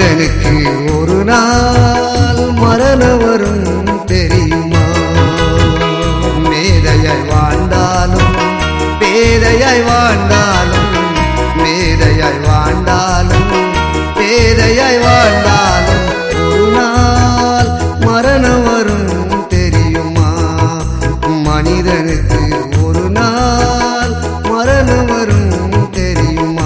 மனிதனுக்கு ஒரு நாள் மரணம் வரும் தெரியுமா மேதையாய் வாழ்ந்தாலும் பேதையாய் வாழ்ந்தாலும் மேதையாய் வாழ்ந்தாலும் பேதையாய் வாழ்ந்தாலும் ஒரு நாள் மரணம் வரும் தெரியுமா மனிதனுக்கு ஒரு நாள் மரணம் வரும் தெரியுமா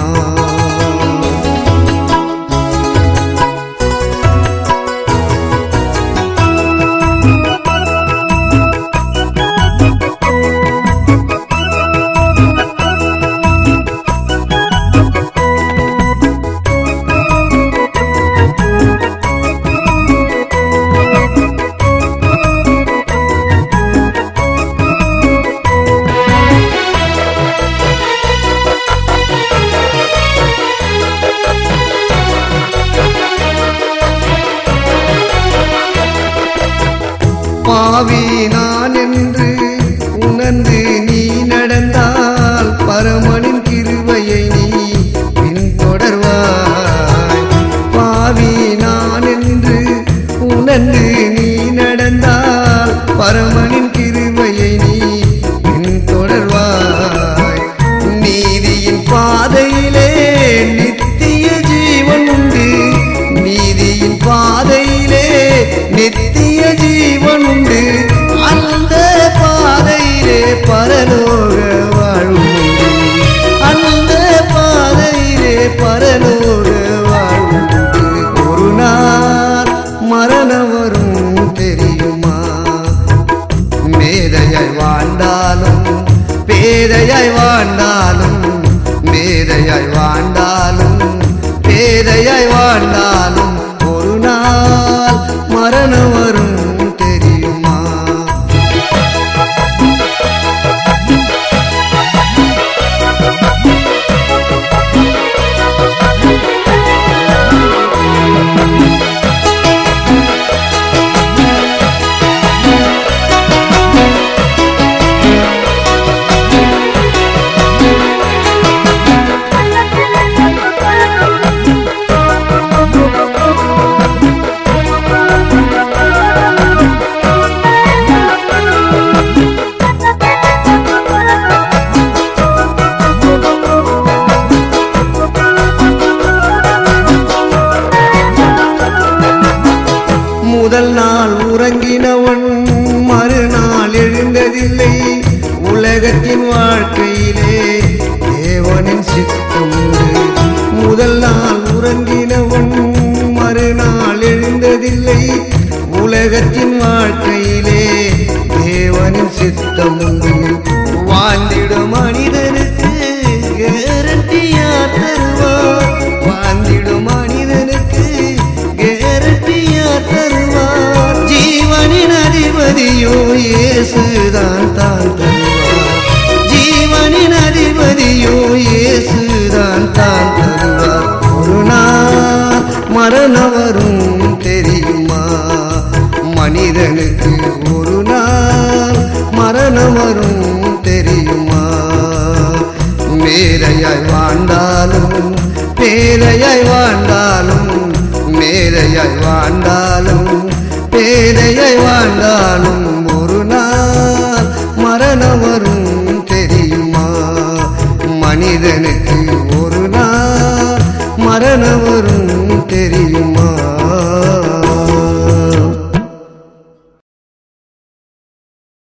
பாவி நான் என்று உணர்ந்து நீ நடந்தால் பரமனின் கிருபையை நீ பின்தொடர்வாய் பாவி நான் என்று உணர்ந்து நீ நடந்தால் பரமனின் கிருபையை நீ பின்தொடர்வாய் நீதியின் பாதையிலே நித்திய ஜீவன் உண்டு நீதியின் பாதையிலே நித்திய ஜீவன் உண்டு அந்த பாதையிலே பரலோக வாழ்வு உண்டு அந்த பாதையிலே பரலோக வாழ்வு உண்டு ஒரு நாள் மரணம் வரும் தெரியுமா மேதையாய் வாழ்ந்தாலும் பேதையாய் வாழ்ந்தாலும் மேதையாய் வாழ்ந்தாலும் பேதையாய் வாழ்ந்தாலும் ஒரு நாள் மரணம் வரும் தெரியுமா முதல் நாள் உறங்கினவன் மறுநாள் எழுந்ததில்லை உலகத்தின் வாழ்க்கையிலே தேவனின் சித்தம் உண்டு முதல் நாள் உறங்கினவன் மறுநாள் எழுந்ததில்லை உலகத்தின் வாழ்க்கையிலே தேவனின் சித்தம் உண்டு வாழ்ந்திடும் மனிதனுக்கு கேரண்டியா தருவார் வாழ்ந்திடும் மனிதனுக்கு கேரண்டியா தருவார் ஜீவனின் அதிபதியோ இயேசுதான் தான் தருவார் ஜீவனின் அதிபதியோ இயேசுதான் தான் தருவார் ஒரு நாள் மரணம் வரும் தெரியுமா மனிதனுக்கு ஒரு நாள் மரணம் வரும் தெரியுமா மேதையாய் வாழ்ந்தாலும் பேதையாய் வாழ்ந்தாலும் மேதையாய் வாழ்ந்தாலும் பேதையாய் வாழ்ந்தாலும்